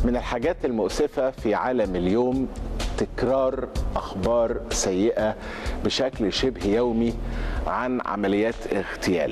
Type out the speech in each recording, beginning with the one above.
من الحاجات المؤسفة في عالم اليوم تكرار أخبار سيئة بشكل شبه يومي عن عمليات اغتيال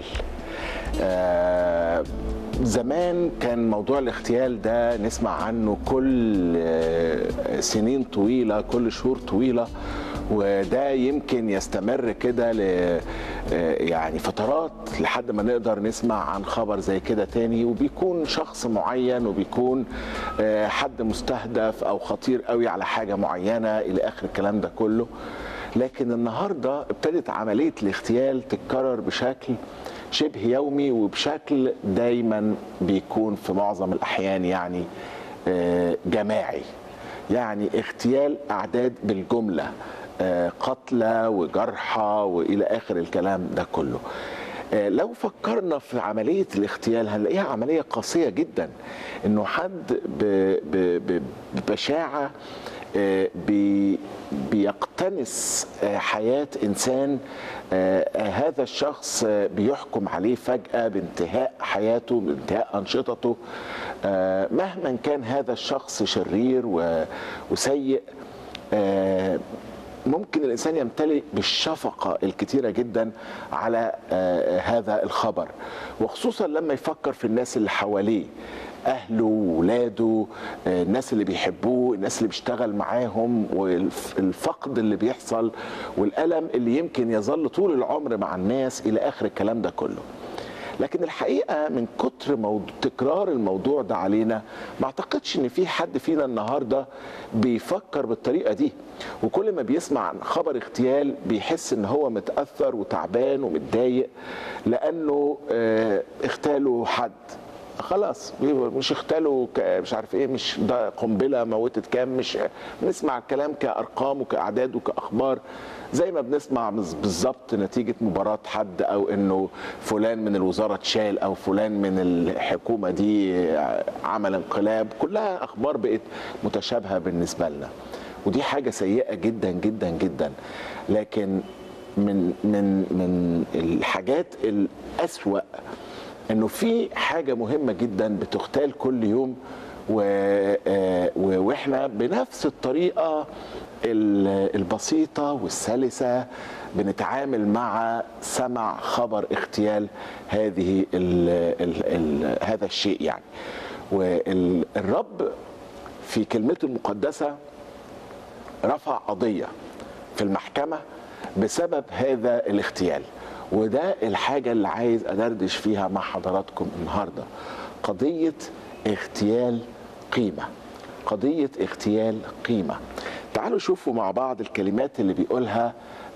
آه زمان كان موضوع الاغتيال ده نسمع عنه كل آه سنين طويلة كل شهور طويلة وده يمكن يستمر كده ل يعني فترات لحد ما نقدر نسمع عن خبر زي كده تاني وبيكون شخص معين وبيكون حد مستهدف او خطير قوي على حاجه معينه الى اخر الكلام ده كله لكن النهارده ابتدت عمليه الاغتيال تتكرر بشكل شبه يومي وبشكل دايما بيكون في معظم الاحيان يعني جماعي يعني اغتيال اعداد بالجمله قتلى وجرحى والى اخر الكلام ده كله لو فكرنا في عملية الاغتيال هنلاقيها عملية قاسية جدا انه حد ببشاعة بي بيقتنس حياة إنسان هذا الشخص بيحكم عليه فجأة بانتهاء حياته بانتهاء أنشطته مهما كان هذا الشخص شرير وسيء ممكن الانسان يمتلئ بالشفقه الكتيره جدا على هذا الخبر وخصوصا لما يفكر في الناس اللي حواليه اهله ولاده الناس اللي بيحبوه الناس اللي بيشتغل معاهم والفقد اللي بيحصل والالم اللي يمكن يظل طول العمر مع الناس الى اخر الكلام ده كله لكن الحقيقه من كتر موضوع تكرار الموضوع ده علينا ما اعتقدش ان في حد فينا النهارده بيفكر بالطريقه دي وكل ما بيسمع عن خبر اغتيال بيحس ان هو متاثر وتعبان ومتضايق لانه اغتالوا حد خلاص مش اغتالوا مش عارف ايه مش ده قنبله موتت كام مش بنسمع الكلام كارقام وكاعداد وكاخبار زي ما بنسمع بالظبط نتيجه مباراه حد او انه فلان من الوزاره اتشال او فلان من الحكومه دي عمل انقلاب كلها اخبار بقت متشابهه بالنسبه لنا ودي حاجه سيئه جدا جدا جدا لكن من من من الحاجات الاسوأ انه في حاجه مهمه جدا بتغتال كل يوم و... واحنا بنفس الطريقه البسيطه والسلسه بنتعامل مع سمع خبر اغتيال هذه ال... ال... ال... هذا الشيء يعني والرب في كلمته المقدسه رفع قضيه في المحكمه بسبب هذا الاغتيال وده الحاجة اللي عايز أدردش فيها مع حضراتكم النهاردة قضية اغتيال قيمة قضية اغتيال قيمة تعالوا شوفوا مع بعض الكلمات اللي بيقولها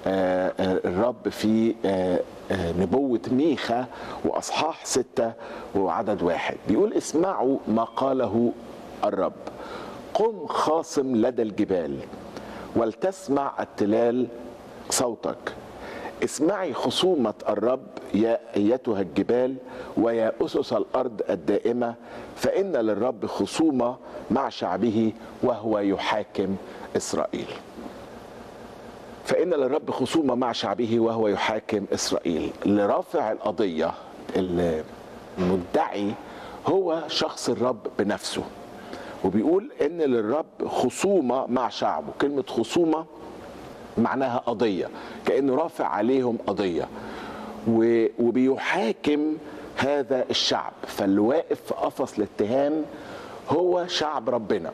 الرب في نبوة ميخا وأصحاح ستة وعدد واحد بيقول اسمعوا ما قاله الرب قم خاصم لدى الجبال ولتسمع التلال صوتك اسمعي خصومة الرب يا أيتها الجبال ويا أسس الأرض الدائمة فإن للرب خصومة مع شعبه وهو يحاكم إسرائيل فإن للرب خصومة مع شعبه وهو يحاكم إسرائيل لرافع القضية المدعي هو شخص الرب بنفسه وبيقول إن للرب خصومة مع شعبه كلمة خصومة معناها قضيه كانه رافع عليهم قضيه وبيحاكم هذا الشعب فاللي واقف في قفص الاتهام هو شعب ربنا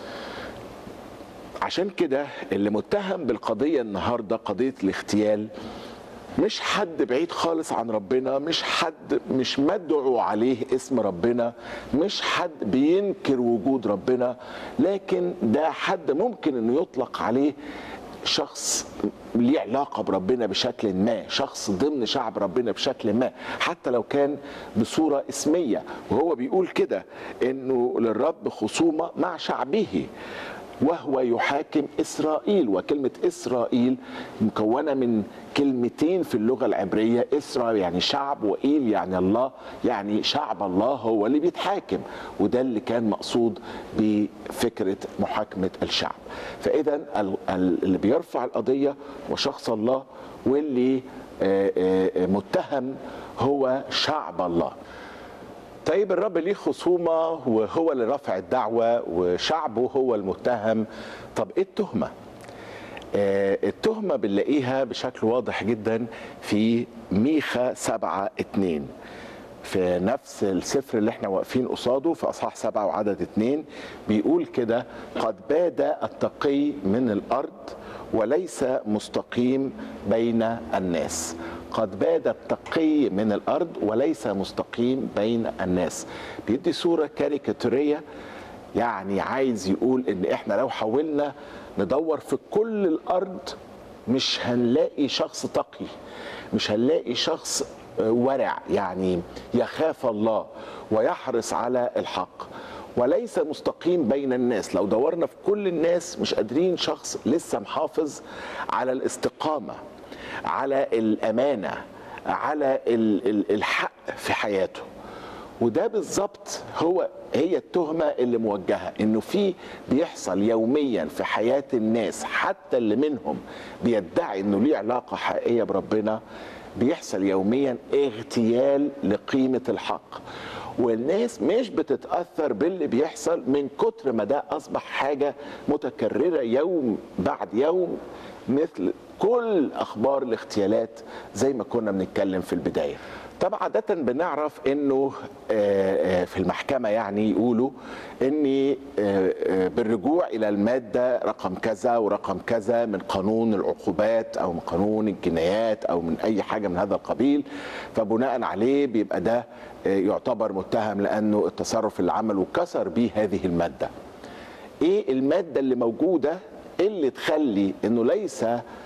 عشان كده اللي متهم بالقضيه النهارده قضيه الاغتيال مش حد بعيد خالص عن ربنا مش حد مش مدعو عليه اسم ربنا مش حد بينكر وجود ربنا لكن ده حد ممكن انه يطلق عليه شخص ليه علاقة بربنا بشكل ما شخص ضمن شعب ربنا بشكل ما حتى لو كان بصورة اسمية وهو بيقول كده انه للرب خصومة مع شعبه وهو يحاكم اسرائيل وكلمه اسرائيل مكونه من كلمتين في اللغه العبريه اسرا يعني شعب وايل يعني الله يعني شعب الله هو اللي بيتحاكم وده اللي كان مقصود بفكره محاكمه الشعب فاذا اللي بيرفع القضيه هو شخص الله واللي متهم هو شعب الله طيب الرب ليه خصومة وهو اللي رافع الدعوة وشعبه هو المتهم طب ايه التهمة آه التهمة بنلاقيها بشكل واضح جدا في ميخا سبعة اتنين في نفس السفر اللي احنا واقفين قصاده في اصحاح سبعة وعدد اتنين بيقول كده قد باد التقي من الارض وليس مستقيم بين الناس قد باد التقي من الارض وليس مستقيم بين الناس بيدي صوره كاريكاتوريه يعني عايز يقول ان احنا لو حاولنا ندور في كل الارض مش هنلاقي شخص تقي مش هنلاقي شخص ورع يعني يخاف الله ويحرص على الحق وليس مستقيم بين الناس لو دورنا في كل الناس مش قادرين شخص لسه محافظ على الاستقامة على الأمانة على الحق في حياته وده بالظبط هو هي التهمة اللي موجهة انه في بيحصل يوميا في حياة الناس حتى اللي منهم بيدعي انه ليه علاقة حقيقية بربنا بيحصل يوميا اغتيال لقيمة الحق والناس مش بتتأثر باللي بيحصل من كتر ما ده أصبح حاجة متكررة يوم بعد يوم مثل كل أخبار الاغتيالات زي ما كنا بنتكلم في البداية طبعا عادة بنعرف انه في المحكمة يعني يقولوا ان بالرجوع الى المادة رقم كذا ورقم كذا من قانون العقوبات او من قانون الجنايات او من اي حاجة من هذا القبيل فبناء عليه بيبقى ده يعتبر متهم لانه التصرف اللي عمله كسر به هذه المادة ايه المادة اللي موجودة اللي تخلي انه ليس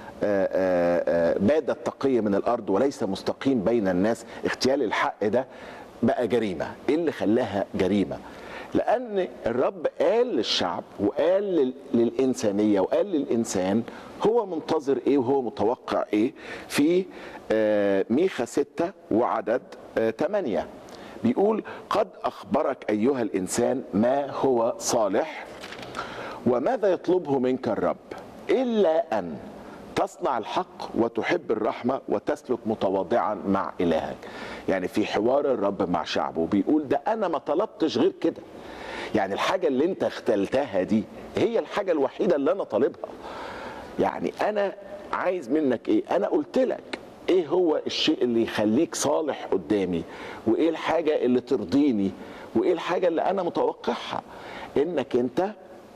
باد التقي من الارض وليس مستقيم بين الناس اغتيال الحق ده بقى جريمه ايه اللي خلاها جريمه لان الرب قال للشعب وقال للانسانيه وقال للانسان هو منتظر ايه وهو متوقع ايه في ميخا ستة وعدد ثمانية بيقول قد اخبرك ايها الانسان ما هو صالح وماذا يطلبه منك الرب الا ان تصنع الحق وتحب الرحمة وتسلك متواضعا مع إلهك يعني في حوار الرب مع شعبه بيقول ده أنا ما طلبتش غير كده يعني الحاجة اللي انت اختلتها دي هي الحاجة الوحيدة اللي أنا طالبها يعني أنا عايز منك إيه أنا قلت لك ايه هو الشيء اللي يخليك صالح قدامي وايه الحاجة اللي ترضيني وايه الحاجة اللي انا متوقعها انك انت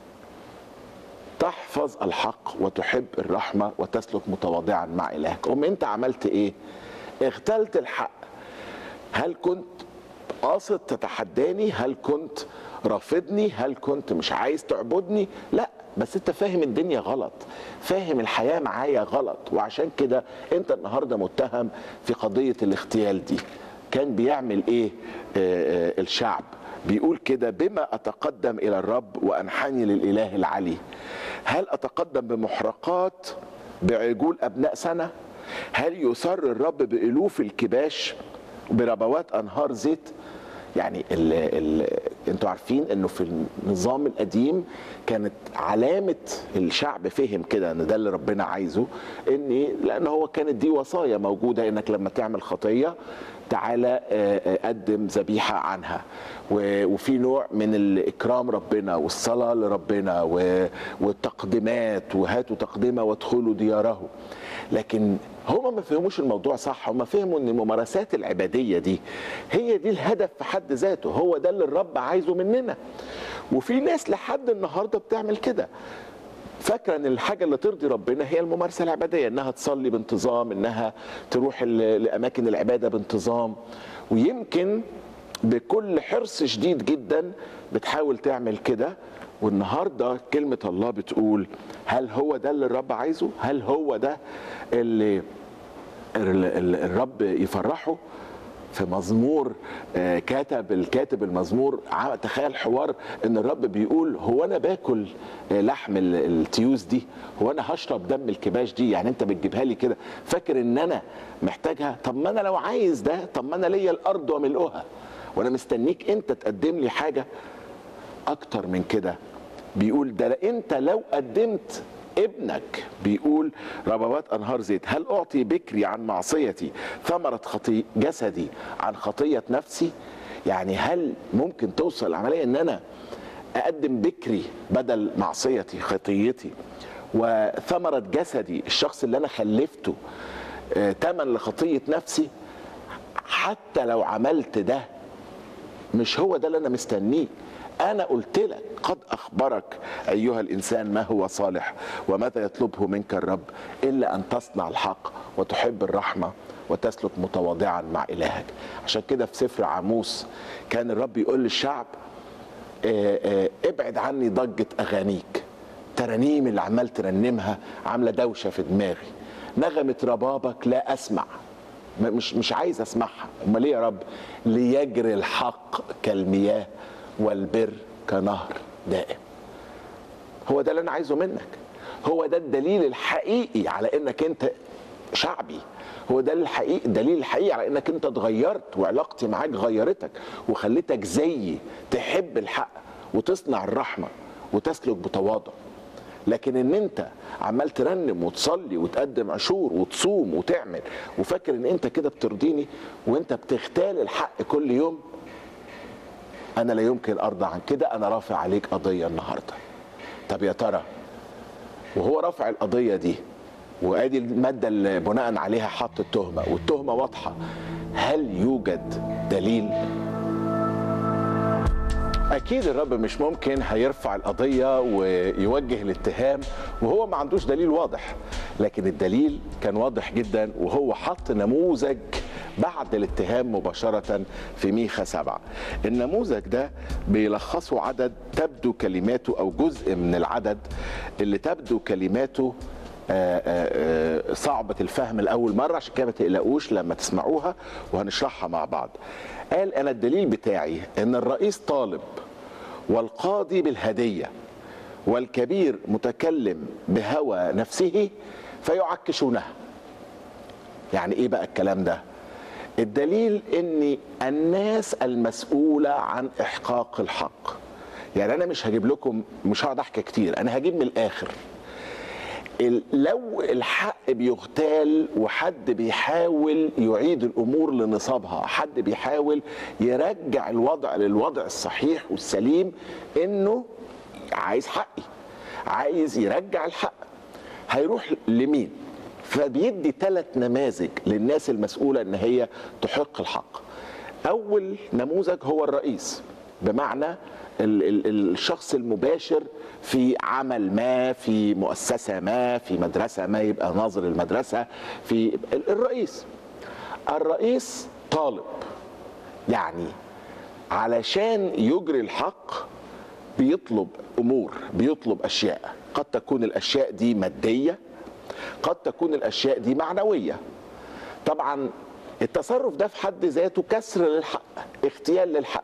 تحفظ الحق وتحب الرحمة وتسلك متواضعا مع إلهك أم أنت عملت إيه اغتلت الحق هل كنت قاصد تتحداني هل كنت رافضني هل كنت مش عايز تعبدني لا بس انت فاهم الدنيا غلط فاهم الحياة معايا غلط وعشان كده انت النهاردة متهم في قضية الاغتيال دي كان بيعمل ايه آه آه الشعب بيقول كده بما اتقدم الى الرب وانحني للاله العلي هل اتقدم بمحرقات بعجول ابناء سنه هل يسر الرب بالوف الكباش بربوات انهار زيت يعني ال ال انتوا عارفين انه في النظام القديم كانت علامه الشعب فهم كده ان ده اللي ربنا عايزه ان لان هو كانت دي وصايا موجوده انك لما تعمل خطيه تعالى قدم ذبيحه عنها وفي نوع من الاكرام ربنا والصلاه لربنا والتقديمات وهاتوا تقدمه وادخلوا دياره لكن هم ما فهموش الموضوع صح هم فهموا ان الممارسات العباديه دي هي دي الهدف في حد ذاته هو ده اللي الرب عايزه مننا وفي ناس لحد النهارده بتعمل كده فاكره ان الحاجه اللي ترضي ربنا هي الممارسه العباديه انها تصلي بانتظام انها تروح لاماكن العباده بانتظام ويمكن بكل حرص شديد جدا بتحاول تعمل كده والنهارده كلمه الله بتقول هل هو ده اللي الرب عايزه؟ هل هو ده اللي الرب يفرحه؟ في مزمور كاتب الكاتب المزمور تخيل حوار ان الرب بيقول هو انا باكل لحم التيوس دي هو انا هشرب دم الكباش دي يعني انت بتجيبها لي كده فاكر ان انا محتاجها طب ما انا لو عايز ده طب ما انا ليا الارض وملؤها وانا مستنيك انت تقدم لي حاجه اكتر من كده بيقول ده انت لو قدمت ابنك بيقول ربوات انهار زيت هل اعطي بكري عن معصيتي ثمره خطي جسدي عن خطيه نفسي يعني هل ممكن توصل العمليه ان انا اقدم بكري بدل معصيتي خطيتي وثمره جسدي الشخص اللي انا خلفته آه، تمن لخطيه نفسي حتى لو عملت ده مش هو ده اللي انا مستنيه انا قلت لك قد اخبرك ايها الانسان ما هو صالح وماذا يطلبه منك الرب الا ان تصنع الحق وتحب الرحمه وتسلك متواضعا مع الهك عشان كده في سفر عاموس كان الرب يقول للشعب آه، آه، ابعد عني ضجه اغانيك ترانيم اللي عمال ترنمها عامله دوشه في دماغي نغمه ربابك لا اسمع م- مش مش عايز اسمعها امال ليه يا رب ليجري الحق كالمياه والبر كنهر دائم هو ده اللي انا عايزه منك هو ده الدليل الحقيقي على انك انت شعبي هو ده الحقيقي الدليل الحقيقي على انك انت اتغيرت وعلاقتي معاك غيرتك وخليتك زيي تحب الحق وتصنع الرحمه وتسلك بتواضع لكن ان انت عمال ترنم وتصلي وتقدم عشور وتصوم وتعمل وفاكر ان انت كده بترضيني وانت بتختال الحق كل يوم انا لا يمكن ارضى عن كده انا رافع عليك قضيه النهارده طب يا ترى وهو رافع القضيه دي وادي الماده اللي بناء عليها حط التهمه والتهمه واضحه هل يوجد دليل اكيد الرب مش ممكن هيرفع القضيه ويوجه الاتهام وهو ما عندوش دليل واضح لكن الدليل كان واضح جدا وهو حط نموذج بعد الاتهام مباشرة في ميخا سبعة النموذج ده بيلخصه عدد تبدو كلماته أو جزء من العدد اللي تبدو كلماته آه، آه، آه، صعبة الفهم لأول مرة عشان كده ما تقلقوش لما تسمعوها وهنشرحها مع بعض قال أنا الدليل بتاعي إن الرئيس طالب والقاضي بالهدية والكبير متكلم بهوى نفسه فيعكشونها يعني ايه بقى الكلام ده الدليل ان الناس المسؤولة عن احقاق الحق يعني انا مش هجيب لكم مش هقعد احكي كتير انا هجيب من الاخر ال- لو الحق بيغتال وحد بيحاول يعيد الامور لنصابها حد بيحاول يرجع الوضع للوضع الصحيح والسليم انه عايز حقي عايز يرجع الحق هيروح لمين فبيدي ثلاث نماذج للناس المسؤوله ان هي تحق الحق اول نموذج هو الرئيس بمعنى ال- ال- الشخص المباشر في عمل ما في مؤسسه ما في مدرسه ما يبقى ناظر المدرسه في ال- الرئيس الرئيس طالب يعني علشان يجري الحق بيطلب امور بيطلب اشياء قد تكون الاشياء دي ماديه قد تكون الاشياء دي معنويه طبعا التصرف ده في حد ذاته كسر للحق اغتيال للحق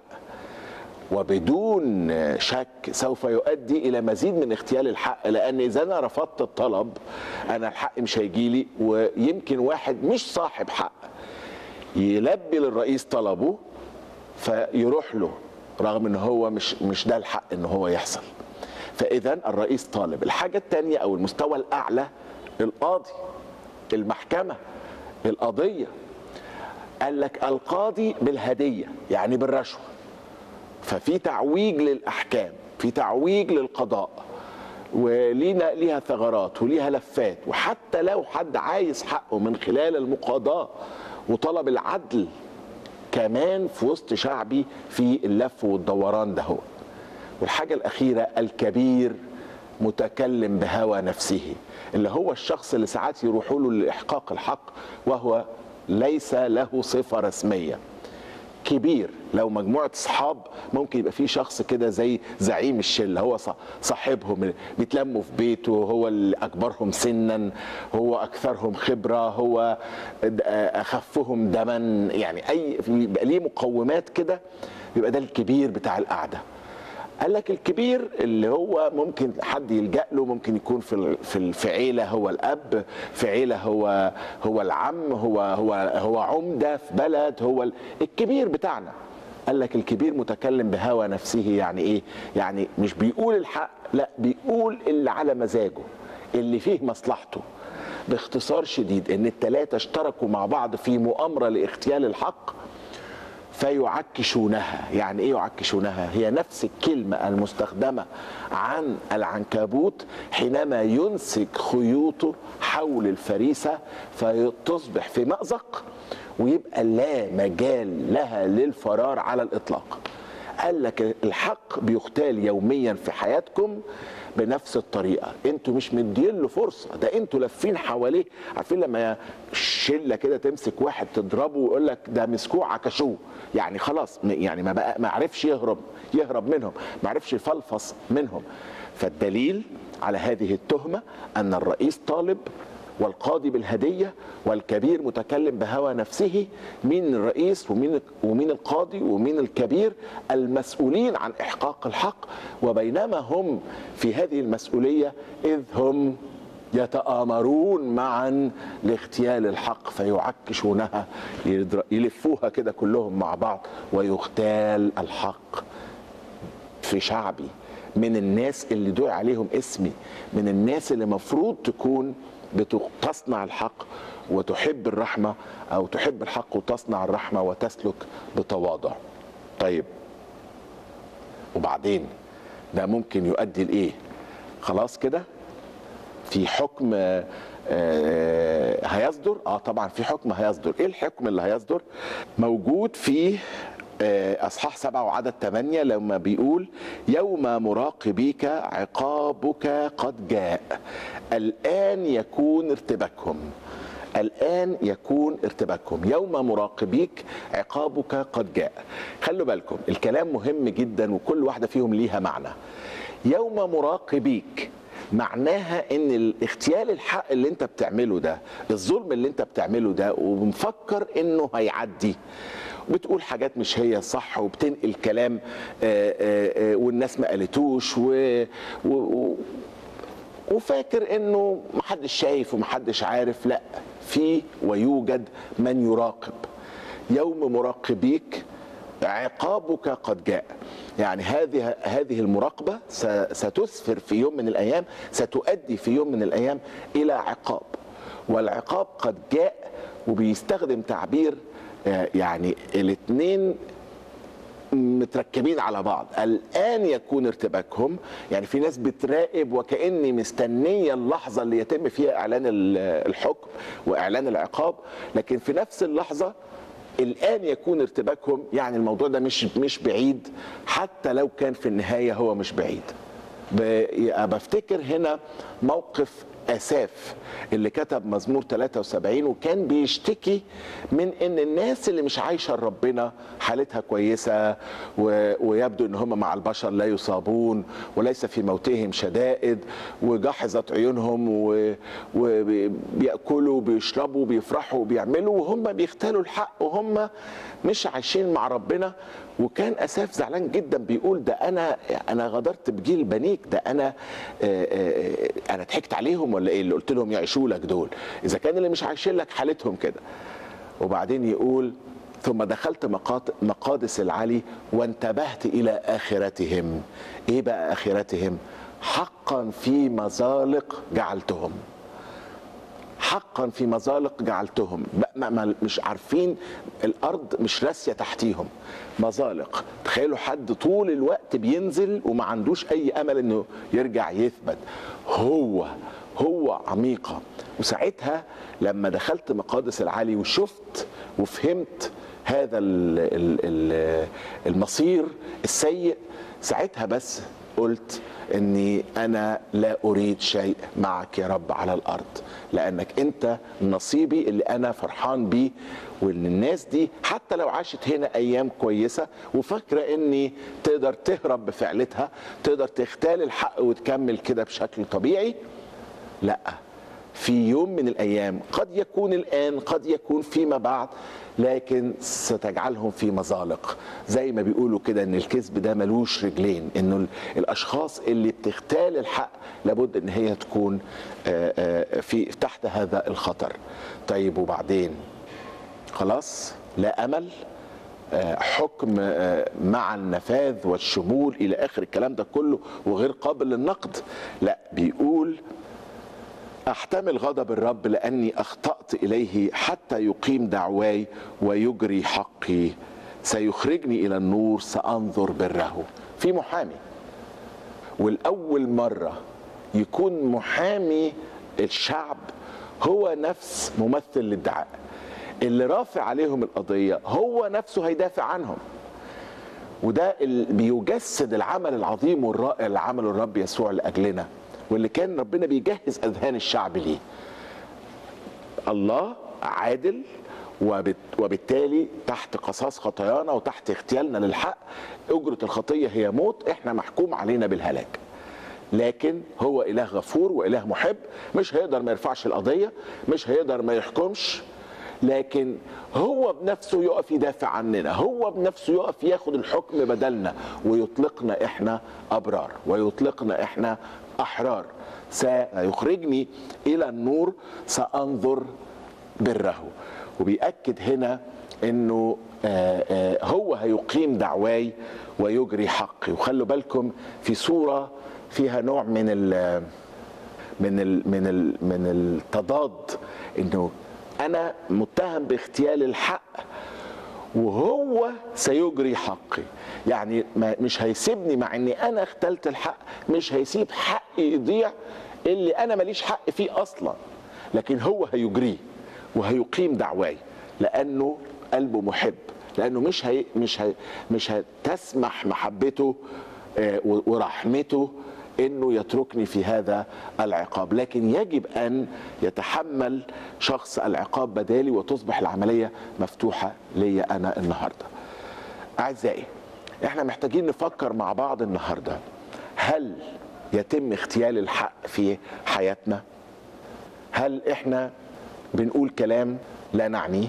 وبدون شك سوف يؤدي الى مزيد من اغتيال الحق لان اذا انا رفضت الطلب انا الحق مش هيجي لي ويمكن واحد مش صاحب حق يلبي للرئيس طلبه فيروح له رغم ان هو مش مش ده الحق ان هو يحصل فاذا الرئيس طالب الحاجه الثانيه او المستوى الاعلى القاضي المحكمه القضيه قال لك القاضي بالهديه يعني بالرشوه ففي تعويج للاحكام في تعويج للقضاء ولينا ليها ثغرات وليها لفات وحتى لو حد عايز حقه من خلال المقاضاه وطلب العدل كمان في وسط شعبي في اللف والدوران ده هو والحاجة الأخيرة الكبير متكلم بهوى نفسه اللي هو الشخص اللي ساعات يروحوا له لإحقاق الحق وهو ليس له صفة رسمية كبير لو مجموعة أصحاب ممكن يبقى في شخص كده زي زعيم الشلة هو ص- صاحبهم بيتلموا في بيته هو اللي أكبرهم سنا هو أكثرهم خبرة هو د- أخفهم دما يعني أي بيبقى ليه مقومات كده يبقى ده الكبير بتاع القعدة قال لك الكبير اللي هو ممكن حد يلجأ له ممكن يكون في ال- في ال- في عيله هو الاب في عيله هو هو العم هو هو هو عمده في بلد هو ال- الكبير بتاعنا قال لك الكبير متكلم بهوى نفسه يعني ايه يعني مش بيقول الحق لا بيقول اللي على مزاجه اللي فيه مصلحته باختصار شديد ان الثلاثه اشتركوا مع بعض في مؤامره لاغتيال الحق فيعكشونها يعني ايه يعكشونها هي نفس الكلمة المستخدمة عن العنكبوت حينما ينسج خيوطه حول الفريسة فتصبح في مأزق ويبقى لا مجال لها للفرار على الإطلاق قال لك الحق بيختال يوميا في حياتكم بنفس الطريقه انتوا مش مدين له فرصه ده انتوا لافين حواليه عارفين لما شله كده تمسك واحد تضربه ويقول لك ده مسكوه عكشوه يعني خلاص يعني ما بقى ما عرفش يهرب يهرب منهم ما عرفش يفلفص منهم فالدليل على هذه التهمه ان الرئيس طالب والقاضي بالهدية والكبير متكلم بهوى نفسه مين الرئيس ومين ومين القاضي ومين الكبير المسؤولين عن إحقاق الحق وبينما هم في هذه المسؤولية إذ هم يتآمرون معا لاغتيال الحق فيعكشونها يلفوها كده كلهم مع بعض ويغتال الحق في شعبي من الناس اللي دعي عليهم اسمي من الناس اللي مفروض تكون تصنع الحق وتحب الرحمه او تحب الحق وتصنع الرحمه وتسلك بتواضع. طيب وبعدين ده ممكن يؤدي لايه؟ خلاص كده في حكم هيصدر؟ اه طبعا في حكم هيصدر، ايه الحكم اللي هيصدر؟ موجود في اصحاح سبعة وعدد ثمانية لما بيقول يوم مراقبيك عقابك قد جاء الان يكون ارتباكهم الان يكون ارتباكهم يوم مراقبيك عقابك قد جاء خلوا بالكم الكلام مهم جدا وكل واحده فيهم ليها معنى يوم مراقبيك معناها ان الاغتيال الحق اللي انت بتعمله ده الظلم اللي انت بتعمله ده ومفكر انه هيعدي بتقول حاجات مش هي صح وبتنقل كلام آآ آآ والناس ما قالتوش و, و وفاكر انه محدش شايف ومحدش عارف لا في ويوجد من يراقب يوم مراقبيك عقابك قد جاء يعني هذه هذه المراقبه ستسفر في يوم من الايام ستؤدي في يوم من الايام الى عقاب والعقاب قد جاء وبيستخدم تعبير يعني الاثنين متركبين على بعض الان يكون ارتباكهم يعني في ناس بتراقب وكاني مستنيه اللحظه اللي يتم فيها اعلان الحكم واعلان العقاب لكن في نفس اللحظه الان يكون ارتباكهم يعني الموضوع ده مش مش بعيد حتى لو كان في النهايه هو مش بعيد بفتكر هنا موقف اساف اللي كتب مزمور 73 وكان بيشتكي من ان الناس اللي مش عايشه لربنا حالتها كويسه و... ويبدو ان هم مع البشر لا يصابون وليس في موتهم شدائد وجحظت عيونهم و... وبياكلوا وبيشربوا وبيفرحوا وبيعملوا وهم بيختالوا الحق وهم مش عايشين مع ربنا وكان اساف زعلان جدا بيقول ده انا انا غدرت بجيل بنيك ده انا انا ضحكت عليهم ولا ايه اللي قلت لهم يعيشوا لك دول اذا كان اللي مش عايشين لك حالتهم كده وبعدين يقول ثم دخلت مقادس العلي وانتبهت الى اخرتهم ايه بقى اخرتهم حقا في مزالق جعلتهم حقا في مزالق جعلتهم ما ما مش عارفين الارض مش راسيه تحتيهم مزالق تخيلوا حد طول الوقت بينزل وما عندوش اي امل انه يرجع يثبت هو هو عميقه وساعتها لما دخلت مقادس العلي وشفت وفهمت هذا المصير السيء ساعتها بس قلت اني انا لا اريد شيء معك يا رب على الارض لانك انت نصيبي اللي انا فرحان بيه وان الناس دي حتى لو عاشت هنا ايام كويسه وفاكره اني تقدر تهرب بفعلتها تقدر تختال الحق وتكمل كده بشكل طبيعي لا في يوم من الايام قد يكون الان قد يكون فيما بعد لكن ستجعلهم في مزالق زي ما بيقولوا كده ان الكذب ده ملوش رجلين انه الاشخاص اللي بتختال الحق لابد ان هي تكون في تحت هذا الخطر طيب وبعدين خلاص لا امل حكم مع النفاذ والشمول الى اخر الكلام ده كله وغير قابل للنقد لا بيقول احتمل غضب الرب لاني اخطات اليه حتى يقيم دعواي ويجري حقي سيخرجني الى النور سانظر بره في محامي والاول مره يكون محامي الشعب هو نفس ممثل الادعاء اللي رافع عليهم القضيه هو نفسه هيدافع عنهم وده اللي بيجسد العمل العظيم والرائع اللي عمله الرب يسوع لاجلنا واللي كان ربنا بيجهز اذهان الشعب ليه الله عادل وبت- وبالتالي تحت قصاص خطايانا وتحت اغتيالنا للحق اجره الخطيه هي موت احنا محكوم علينا بالهلاك لكن هو اله غفور واله محب مش هيقدر ما يرفعش القضيه مش هيقدر ما يحكمش لكن هو بنفسه يقف يدافع عننا هو بنفسه يقف ياخد الحكم بدلنا ويطلقنا احنا ابرار ويطلقنا احنا احرار سيخرجني الى النور سانظر بره وبيأكد هنا انه آه، آه، هو هيقيم دعواي ويجري حقي وخلوا بالكم في صورة فيها نوع من ال من ال من ال من التضاد انه انا متهم باغتيال الحق وهو سيجري حقي يعني ما مش هيسيبني مع اني انا اختلت الحق مش هيسيب حقي يضيع اللي انا ماليش حق فيه اصلا لكن هو هيجريه وهيقيم دعواي لانه قلبه محب لانه مش هي مش هي مش هتسمح محبته آه، ورحمته انه يتركني في هذا العقاب لكن يجب ان يتحمل شخص العقاب بدالي وتصبح العمليه مفتوحه ليا انا النهارده اعزائي احنا محتاجين نفكر مع بعض النهارده هل يتم اغتيال الحق في حياتنا هل احنا بنقول كلام لا نعنيه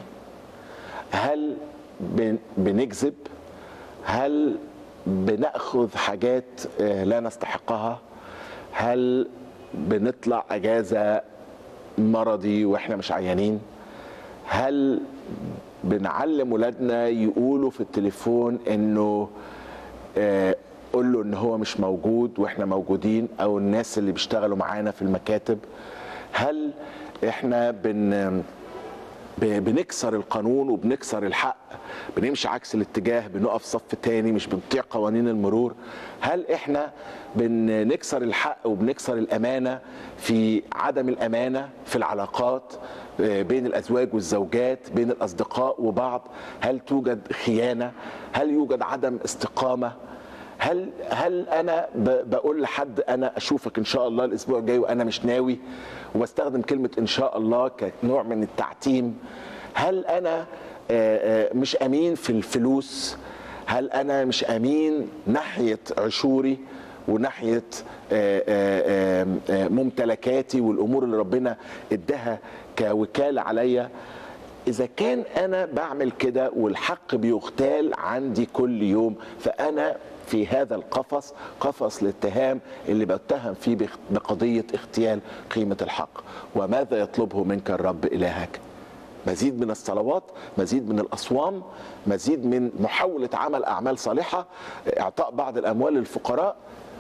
هل بن- بنكذب هل بناخذ حاجات آه، لا نستحقها هل بنطلع اجازه مرضي واحنا مش عيانين هل بنعلم ولادنا يقولوا في التليفون انه آه، قول له ان هو مش موجود واحنا موجودين او الناس اللي بيشتغلوا معانا في المكاتب هل احنا بن ب- بنكسر القانون وبنكسر الحق بنمشي عكس الاتجاه بنقف صف تاني مش بنطيع قوانين المرور هل احنا بنكسر الحق وبنكسر الامانه في عدم الامانه في العلاقات آه، بين الازواج والزوجات بين الاصدقاء وبعض هل توجد خيانه هل يوجد عدم استقامه هل هل انا ب- بقول لحد انا اشوفك ان شاء الله الاسبوع الجاي وانا مش ناوي وبستخدم كلمه ان شاء الله كنوع من التعتيم هل انا آه، آه، مش امين في الفلوس هل انا مش امين ناحيه عشوري وناحيه آه، آه، آه، آه، ممتلكاتي والامور اللي ربنا اداها كوكاله عليا إذا كان أنا بعمل كده والحق بيغتال عندي كل يوم فأنا في هذا القفص قفص الاتهام اللي بتهم فيه بخ- بقضية اغتيال قيمة الحق وماذا يطلبه منك الرب إلهك مزيد من الصلوات مزيد من الأصوام مزيد من محاولة عمل أعمال صالحة إعطاء بعض الأموال للفقراء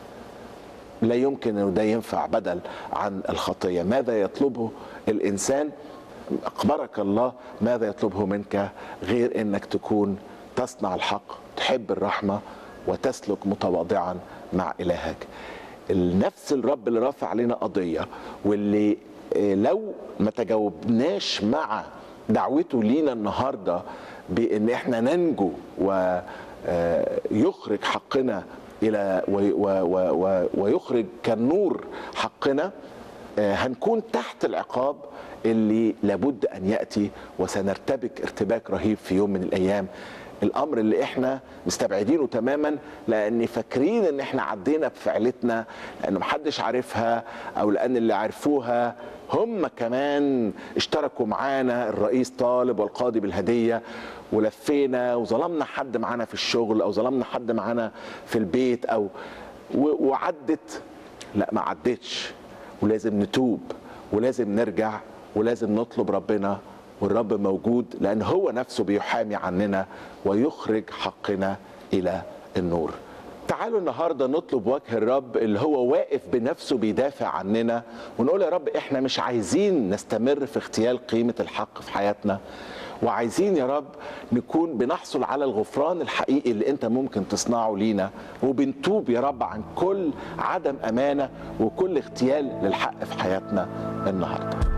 لا يمكن أن ده ينفع بدل عن الخطية ماذا يطلبه الإنسان أخبرك الله ماذا يطلبه منك غير أنك تكون تصنع الحق تحب الرحمة وتسلك متواضعا مع إلهك النفس الرب اللي رافع علينا قضية واللي آه، لو ما تجاوبناش مع دعوته لينا النهارده بان احنا ننجو ويخرج حقنا الى و- و- و- و- ويخرج كالنور حقنا آه، هنكون تحت العقاب اللي لابد ان ياتي وسنرتبك ارتباك رهيب في يوم من الايام الامر اللي احنا مستبعدينه تماما لان فاكرين ان احنا عدينا بفعلتنا لان محدش عارفها او لان اللي عرفوها هم كمان اشتركوا معانا الرئيس طالب والقاضي بالهديه ولفينا وظلمنا حد معانا في الشغل او ظلمنا حد معانا في البيت او و- وعدت لا ما عدتش ولازم نتوب ولازم نرجع ولازم نطلب ربنا والرب موجود لان هو نفسه بيحامي عننا ويخرج حقنا الى النور تعالوا النهارده نطلب وجه الرب اللي هو واقف بنفسه بيدافع عننا ونقول يا رب احنا مش عايزين نستمر في اغتيال قيمه الحق في حياتنا وعايزين يا رب نكون بنحصل على الغفران الحقيقي اللي انت ممكن تصنعه لينا وبنتوب يا رب عن كل عدم امانه وكل اغتيال للحق في حياتنا النهارده